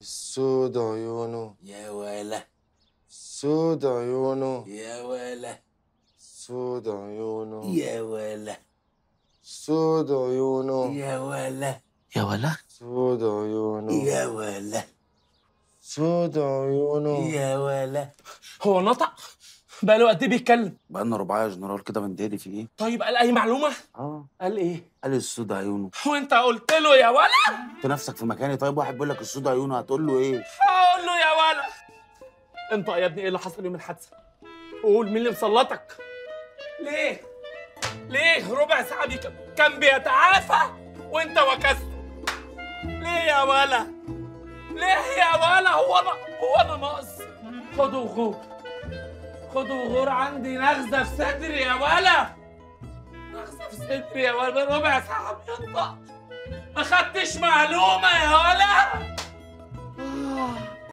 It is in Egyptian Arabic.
سود عيونه يا ولا سود عيونه يا ولا سود عيونه يا ولا سود عيونه يا ولا يا ولا سود عيونه يا ولا سود عيونه يا ولا هو نطق بقاله قد ايه بيتكلم بقالنا رباعية يا جنرال كده بنتهدي في ايه؟ طيب قال اي معلومه اه قال ايه قال السود عيونه وانت قلت له يا ولا انت نفسك في مكاني طيب واحد بيقول لك السود عيونه هتقول له ايه؟ هقول له يا ولا انت يا ابني ايه اللي حصل يوم الحادثه قول مين اللي مسلطك ليه ليه ربع ساعه بيك... كان بيتعافى وانت وكسته ليه يا ولا ليه يا ولا هو انا هو انا ناقص خدوا غور خدوا غور عندي نغزه في صدري يا ولا نغزه في صدري يا ولا ربع ساعه بينطق ما خدتش معلومه يا ولا